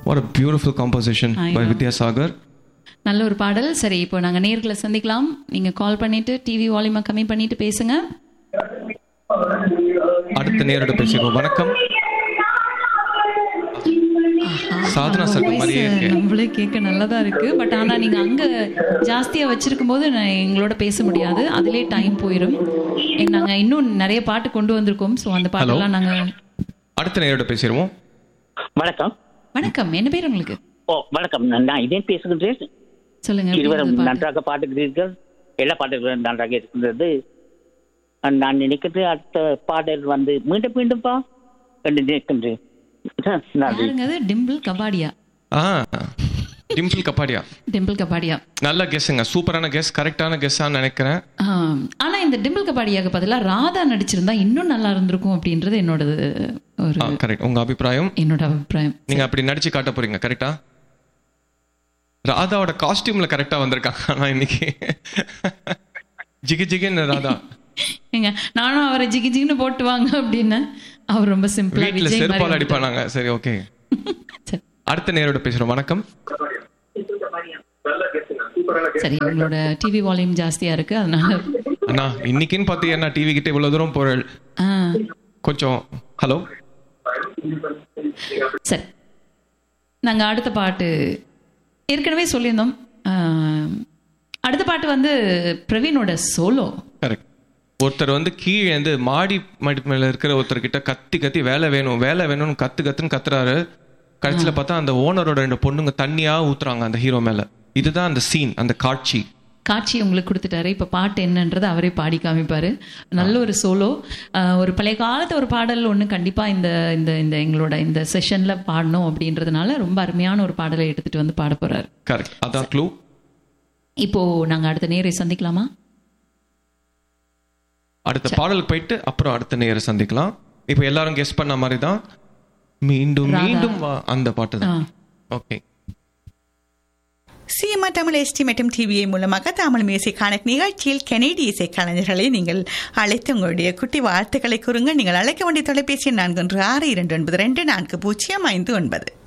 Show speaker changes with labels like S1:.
S1: What a beautiful composition
S2: I
S1: பை
S2: know.
S1: Vidyasagar
S2: நல்ல ஒரு பாடல் சரி இப்போ நாங்க நேர்களை சந்திக்கலாம் நீங்க கால் பண்ணிட்டு டிவி வால்யூமை கம்மி பண்ணிட்டு பேசுங்க
S1: அடுத்த நேரோட பேசிடுவோம் வணக்கம் சாதனா சர்க்கு மாதிரியே
S2: Voice,
S1: இருக்கு
S2: நம்மளே கேட்க நல்லதா இருக்கு பட் ஆனா நீங்க அங்க ஜாஸ்தியா வச்சிருக்கும் போது நான் எங்களோட பேச முடியாது அதிலே டைம் போயிடும் ஏ, நாங்க இன்னும் நிறைய பாட்டு கொண்டு வந்திருக்கோம் ஸோ அந்த பாட்டெல்லாம் நாங்க
S1: அடுத்த நேரோட பேசிடுவோம்
S3: வணக்கம்
S2: வணக்கம் என்ன பேர் உங்களுக்கு
S3: ஓ வணக்கம் நான் நான் இதே பேசுகின்றேன்
S2: சொல்லுங்க எப்படி
S3: இருவரும்
S2: இருந்தது பாட்டு?
S3: நன்றாக பாடுகிறீர்கள் எல்லா பாடல்களும் நன்றாக இருக்கின்றது நான் நினைக்கிறது அடுத்த பாடல் வந்து மீண்டும் மீண்டும்பா என்று நினைக்கின்றேன் நன்றி
S2: யாருங்க அது டிம்பிள் கபாடியா
S1: ஆ டிம்பிள் கப்பாடியா
S2: டிம்பிள் கபாடியா
S1: நல்ல கெஸ்ஸுங்க சூப்பரான கெஸ் கரெக்டான கெஸ்ஸான்னு நினைக்கிறேன்
S2: ஆம். ஆனா இந்த டிம்பிள் கபாடியாக்கு பதிலா ராதா நடிச்சிருந்தா இன்னும் நல்லா இருந்திருக்கும் அப்படின்றது என்னோட ஒரு
S1: கரெக்ட் உங்க அபிப்பிராயம்
S2: என்னோட அபிப்பிராயம்
S1: நீங்க அப்படி நடிச்சு காட்ட போறீங்க கரெக்டா ராதாவோட காஸ்டியூம்ல கரெக்டா வந்திருக்காங்க ஆனா இன்னைக்கு ஜிகி ஜிகின்னு ராதா
S2: ஏங்க நானும் அவரை ஜிகி ஜிகின்னு போட்டு வாங்க அப்படின்னு அவர் ரொம்ப சிம்பிளா
S1: வீட்டுல
S2: விஜய்
S1: செருப்பால்
S2: மாதிரி
S1: அடிப்பானாங்க சரி ஓகே
S2: சரி.
S1: அடுத்த நேரோட பேசுறோம் வணக்கம்
S2: சரி உங்களோட டிவி வால்யூம் ஜாஸ்தியா இருக்கு அதனால
S1: அண்ணா இன்னைக்குன்னு பார்த்து என்ன டிவி கிட்ட இவ்வளவு தூரம் போறேன்
S2: ஆ,
S1: கொஞ்சம் ஹலோ
S2: சரி நாங்க அடுத்த பாட்டு ஏற்கனவே சொல்லியிருந்தோம் ஆ, அடுத்த பாட்டு வந்து பிரவீனோட சோலோ
S1: கரெக்ட் ஒருத்தர் வந்து கீழே இருந்து மாடி மாடி மேல இருக்கிற ஒருத்தர் கிட்ட கத்தி கத்தி வேலை வேணும் வேலை வேணும்னு கத்து கத்துன்னு கத்துறாரு கடைசியில பார்த்தா அந்த ஓனரோட ரெண்டு பொண்ணுங்க தண்ணியா ஊத்துறாங்க அந்த ஹீரோ மேல இதுதான் அந்த சீன் அந்த காட்சி
S2: காட்சி உங்களுக்கு கொடுத்துட்டாரு இப்ப பாட்டு என்னன்றது அவரே பாடி காமிப்பாரு நல்ல ஒரு சோலோ ஒரு பழைய காலத்து ஒரு பாடல் ஒன்று கண்டிப்பா இந்த இந்த இந்த எங்களோட இந்த செஷன்ல பாடணும் அப்படின்றதுனால ரொம்ப அருமையான ஒரு பாடலை எடுத்துட்டு வந்து பாட போறாரு
S1: கரெக்ட் அதான் க்ளூ
S2: இப்போ நாங்க அடுத்த நேரை சந்திக்கலாமா
S1: அடுத்த பாடலுக்கு போயிட்டு அப்புறம் அடுத்த நேர சந்திக்கலாம் இப்போ எல்லாரும் கெஸ் பண்ண மாதிரி தான் மீண்டும் மீண்டும் வா அந்த பாட்டு தான் ஓகே
S4: சிஎம்ஆ தமிழ் எஸ்டி மற்றும் டிவிஐ மூலமாக தமிழ் மியூசிக் கணக்கு நிகழ்ச்சியில் கெனடிய இசை கலைஞர்களை நீங்கள் அழைத்து உங்களுடைய குட்டி வாழ்த்துக்களை கூறுங்கள் நீங்கள் அழைக்க வேண்டிய தொலைபேசி எண் நான்கு ஒன்று ஆறு இரண்டு ஒன்பது ரெண்டு நான்கு பூஜ்ஜியம் ஐந்து ஒன்பது